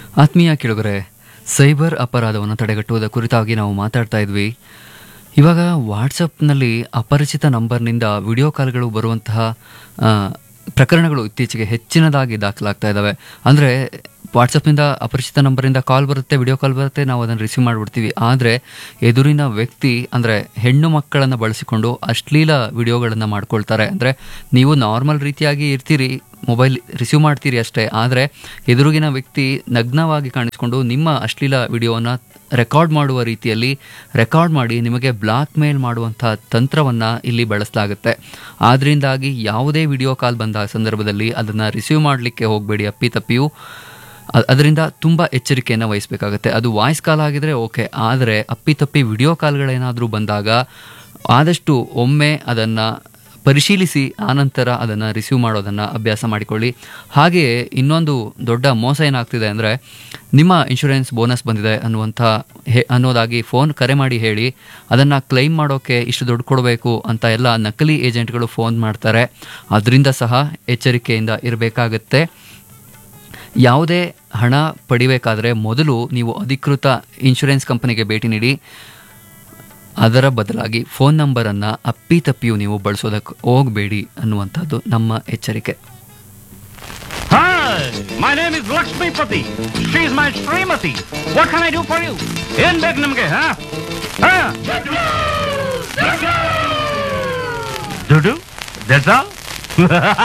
ಆತ್ಮೀಯ ಕೇಳುಗರೆ ಸೈಬರ್ ಅಪರಾಧವನ್ನು ತಡೆಗಟ್ಟುವುದರ ಕುರಿತಾಗಿ ನಾವು ಮಾತಾಡ್ತಾ ಇದ್ವಿ ಇವಾಗ ವಾಟ್ಸಪ್ನಲ್ಲಿ ಅಪರಿಚಿತ ನಂಬರ್ನಿಂದ ವಿಡಿಯೋ ಕಾಲ್ಗಳು ಬರುವಂತಹ ಆ, ಪ್ರಕರಣಗಳು ಇತ್ತೀಚೆಗೆ ಹೆಚ್ಚಿನದಾಗಿ ದಾಖಲಾಗ್ತಾ ಇದ್ದಾವೆ ಅಂದರೆ ವಾಟ್ಸಪ್ನಿಂದ ಅಪರಿಚಿತ ನಂಬರಿಂದ ಕಾಲ್ ಬರುತ್ತೆ ವಿಡಿಯೋ ಕಾಲ್ ಬರುತ್ತೆ ನಾವು ಅದನ್ನು ರಿಸೀವ್ ಮಾಡಿಬಿಡ್ತೀವಿ ಆದರೆ ಎದುರಿನ ವ್ಯಕ್ತಿ ಅಂದರೆ ಹೆಣ್ಣು ಮಕ್ಕಳನ್ನು ಬಳಸಿಕೊಂಡು ಅಶ್ಲೀಲ ವಿಡಿಯೋಗಳನ್ನು ಮಾಡ್ಕೊಳ್ತಾರೆ ಅಂದರೆ ನೀವು ನಾರ್ಮಲ್ ರೀತಿಯಾಗಿ ಇರ್ತೀರಿ ಮೊಬೈಲ್ ರಿಸೀವ್ ಮಾಡ್ತೀರಿ ಅಷ್ಟೇ ಆದರೆ ಎದುರುಗಿನ ವ್ಯಕ್ತಿ ನಗ್ನವಾಗಿ ಕಾಣಿಸ್ಕೊಂಡು ನಿಮ್ಮ ಅಶ್ಲೀಲ ವಿಡಿಯೋವನ್ನು ರೆಕಾರ್ಡ್ ಮಾಡುವ ರೀತಿಯಲ್ಲಿ ರೆಕಾರ್ಡ್ ಮಾಡಿ ನಿಮಗೆ ಬ್ಲಾಕ್ ಮೇಲ್ ಮಾಡುವಂಥ ತಂತ್ರವನ್ನು ಇಲ್ಲಿ ಬಳಸಲಾಗುತ್ತೆ ಆದ್ದರಿಂದಾಗಿ ಯಾವುದೇ ವಿಡಿಯೋ ಕಾಲ್ ಬಂದ ಸಂದರ್ಭದಲ್ಲಿ ಅದನ್ನು ರಿಸೀವ್ ಮಾಡಲಿಕ್ಕೆ ಹೋಗಬೇಡಿ ಅಪ್ಪಿತಪ್ಪಿಯೂ ಅ- ಅದರಿಂದ ತುಂಬ ಎಚ್ಚರಿಕೆಯನ್ನು ವಹಿಸಬೇಕಾಗುತ್ತೆ ಅದು ವಾಯ್ಸ್ ಕಾಲ್ ಆಗಿದ್ರೆ ಓಕೆ ಆದರೆ ಅಪ್ಪಿತಪ್ಪಿ ವಿಡಿಯೋ ಕಾಲ್ಗಳೇನಾದರೂ ಬಂದಾಗ ಆದಷ್ಟು ಒಮ್ಮೆ ಅದನ್ನು ಪರಿಶೀಲಿಸಿ ಆನಂತರ ಅದನ್ನು ರಿಸೀವ್ ಮಾಡೋದನ್ನು ಅಭ್ಯಾಸ ಮಾಡಿಕೊಳ್ಳಿ ಹಾಗೆಯೇ ಇನ್ನೊಂದು ದೊಡ್ಡ ಮೋಸ ಏನಾಗ್ತಿದೆ ಅಂದರೆ ನಿಮ್ಮ ಇನ್ಶೂರೆನ್ಸ್ ಬೋನಸ್ ಬಂದಿದೆ ಅನ್ನುವಂಥ ಹೇ ಅನ್ನೋದಾಗಿ ಫೋನ್ ಕರೆ ಮಾಡಿ ಹೇಳಿ ಅದನ್ನು ಕ್ಲೈಮ್ ಮಾಡೋಕ್ಕೆ ಇಷ್ಟು ದುಡ್ಡು ಕೊಡಬೇಕು ಅಂತ ಎಲ್ಲ ನಕಲಿ ಏಜೆಂಟ್ಗಳು ಫೋನ್ ಮಾಡ್ತಾರೆ ಅದರಿಂದ ಸಹ ಎಚ್ಚರಿಕೆಯಿಂದ ಇರಬೇಕಾಗತ್ತೆ ಯಾವುದೇ ಹಣ ಪಡಿಬೇಕಾದ್ರೆ ಮೊದಲು ನೀವು ಅಧಿಕೃತ ಇನ್ಶೂರೆನ್ಸ್ ಕಂಪನಿಗೆ ಭೇಟಿ ನೀಡಿ ಅದರ ಬದಲಾಗಿ ಫೋನ್ ನಂಬರನ್ನು ಅಪ್ಪಿತಪ್ಪಿಯೂ ನೀವು ಬಳಸೋದಕ್ಕೆ ಹೋಗಬೇಡಿ ಅನ್ನುವಂಥದ್ದು ನಮ್ಮ ಎಚ್ಚರಿಕೆ Hi, my name is Lakshmipati. She's my Srimati. What can I do for you? ಏನ್ ಬೇಕು ನಿಮ್ಗೆ ಹಾ ದುಡ್ಡು ದಟ್ಸ್ ಆಲ್